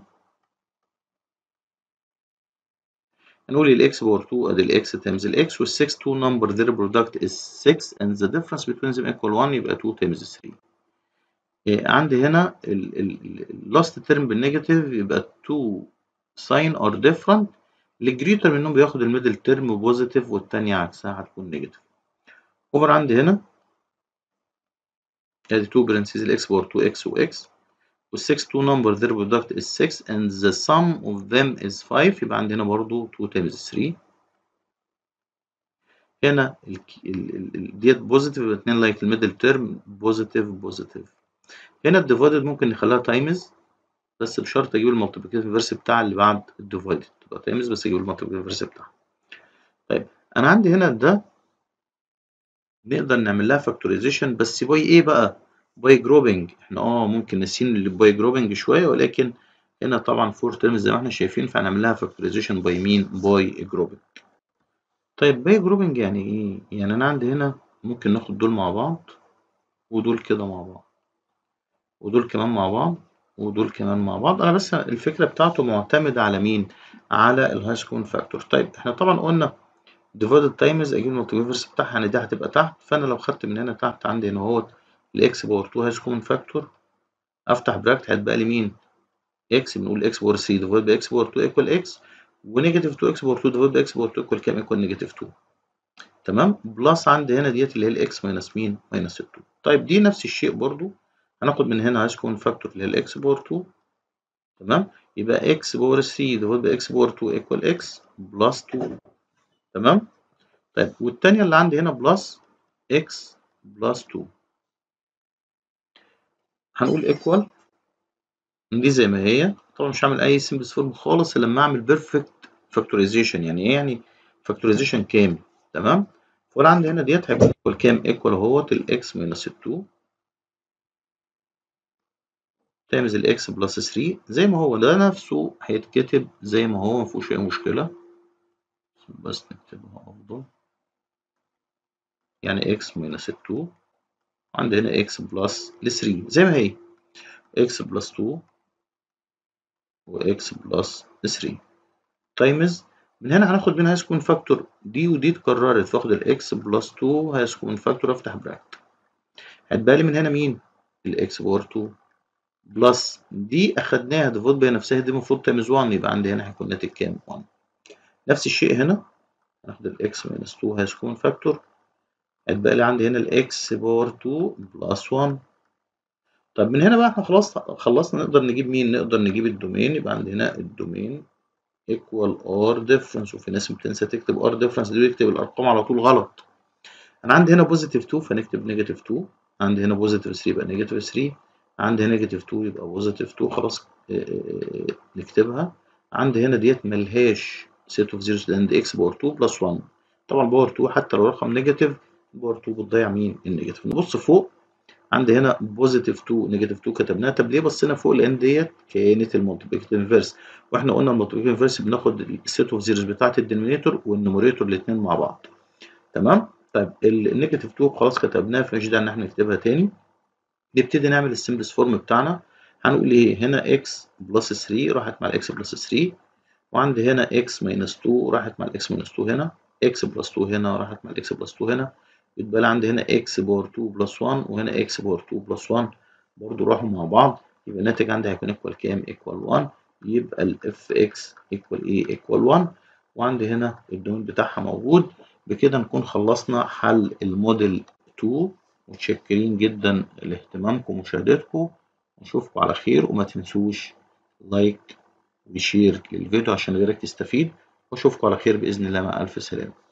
هنقول ال x باور 2 ادي ال x times ال x وال 6 2 number their product is 6 and the difference between them equal 1 يبقى 2 times 3 إيه عندي هنا ال ال last term بالنيجاتيف يبقى 2 sign are different الجريتر منهم بياخد الميدل ترم بوزيتيف والتانية عكسها هتكون نيجاتيف اوفر عندي هنا ادي 2 برنسيز ال x باور 2 x و x وال 6 2 number their product is 6 and the sum of them is 5 يبقى عندي هنا برضو 2 times 3 هنا ال ال ال ديت بوزيتيف يبقى 2 لايك الميدل تيرم بوزيتيف بوزيتيف هنا الديفايدد ممكن نخليها تايمز بس بشرط اجيب المالتيبيكيشن فيرس بتاع اللي بعد الديفايدد تبقى تايمز بس اجيب المالتيبيكيشن فيرس بتاعها طيب انا عندي هنا ده نقدر نعمل لها فاكتورايزيشن بس باي ايه بقى باي جروبنج احنا اه ممكن نسين الباي جروبنج شويه ولكن هنا طبعا فور تيرمز زي ما احنا شايفين فهنعمل لها فاكتورايزيشن باي مين باي جروبنج طيب باي جروبنج يعني ايه يعني انا عندي هنا ممكن ناخد دول مع بعض ودول كده مع بعض ودول كمان مع بعض ودول كمان مع بعض انا بس الفكره بتاعته معتمده على مين على الهاي سكون فاكتور طيب احنا طبعا قلنا ديفايدد تايمز اجيب المالتيفيرس بتاعها يعني دي هتبقى تحت فانا لو خدت من هنا تحت عندي هنا اهوت الاكس باور 2 هاي كومن فاكتور افتح براكت هيتبقى لي مين اكس بنقول اكس باور 3 ديفايد باكس باور 2 ايكوال اكس ونيجاتيف 2 اكس باور 2 ديفايد باكس باور 2 ايكوال كام ايكوال نيجاتيف 2 تمام بلس عندي هنا ديت اللي هي الاكس ماينس مين ماينس 2 طيب دي نفس الشيء برضو هناخد من هنا عايز كون فاكتور اللي هي الاكس باور 2 تمام يبقى اكس باور 3 ديفايد باي اكس باور 2 ايكوال اكس بلس 2 تمام طيب والتانية اللي عندي هنا بلس اكس بلس 2 هنقول ايكوال دي زي ما هي طبعا مش هعمل اي سمبلس فورم خالص الا لما اعمل بيرفكت فاكتورايزيشن يعني ايه يعني فاكتورايزيشن كامل تمام فانا عندي هنا ديت هيكون ايكوال كام ايكوال اهوت الاكس ماينس 2 تايمز الاكس بلس 3 زي ما هو ده نفسه هيتكتب زي ما هو مفيهوش اي مشكله بس نكتبها افضل يعني اكس ماينس 2 عندي هنا اكس بلس 3 زي ما هي اكس بلس 2 واكس بلس 3 تايمز من هنا هناخد منها هايسكون فاكتور دي ودي اتكررت فاخد الاكس بلس 2 هايسكون فاكتور افتح براكت هتبقى لي من هنا مين الاكس باور 2 بلس دي اخدناها ديفولت بهي نفسها دي المفروض تايمز 1 يبقى عندي هنا هيكون ناتج كام 1 نفس الشيء هنا هناخد الاكس ماينس 2 هايسكون فاكتور هتبقى لي عندي هنا الاكس باور 2 بلس 1 طب من هنا بقى احنا خلاص خلصنا نقدر نجيب مين نقدر نجيب الدومين يبقى عندي هنا الدومين equal r difference وفي ناس بتنسى تكتب r difference دي بيكتب الارقام على طول غلط انا عندي هنا بوزيتيف 2 فنكتب نيجاتيف 2 عندي هنا بوزيتيف 3 يبقى نيجاتيف 3 عندي هنا نيجاتيف 2 يبقى بوزيتيف 2 خلاص نكتبها عندي هنا ديت ملهاش set of zeros لان x باور 2 بلس 1 طبعا باور 2 حتى لو رقم نيجاتيف باور 2 بتضيع مين النيجاتيف نبص فوق عندي هنا بوزيتيف 2 نيجاتيف 2 كتبناها طب ليه بصينا فوق لان ديت كانت المالتيبيكيتيف انفيرس واحنا قلنا المالتيبيكيتيف انفيرس بناخد السيت اوف زيروز بتاعت الدينومينيتور والنوميريتور الاثنين مع بعض تمام طيب النيجاتيف 2 خلاص كتبناها فمش داعي ان احنا نكتبها تاني نبتدي نعمل السمبلس فورم بتاعنا هنقول ايه هنا اكس بلس 3 راحت مع الاكس بلس 3 وعندي هنا اكس ماينس 2 راحت مع الاكس ماينس 2 هنا اكس بلس 2 هنا راحت مع الاكس بلس 2 هنا يبقى لي عندي هنا اكس باور 2 بلس 1 وهنا اكس باور 2 بلس 1 برضو راحوا مع بعض يبقى الناتج عندي هيكون ايكوال كام؟ ايكوال 1 يبقى الاف اكس ايكوال ايه؟ ايكوال 1 وعندي هنا الدومين بتاعها موجود بكده نكون خلصنا حل الموديل 2 متشكرين جدا لاهتمامكم ومشاهدتكم نشوفكم على خير وما تنسوش لايك وشير للفيديو عشان غيرك يستفيد واشوفكم على خير باذن الله مع الف سلامه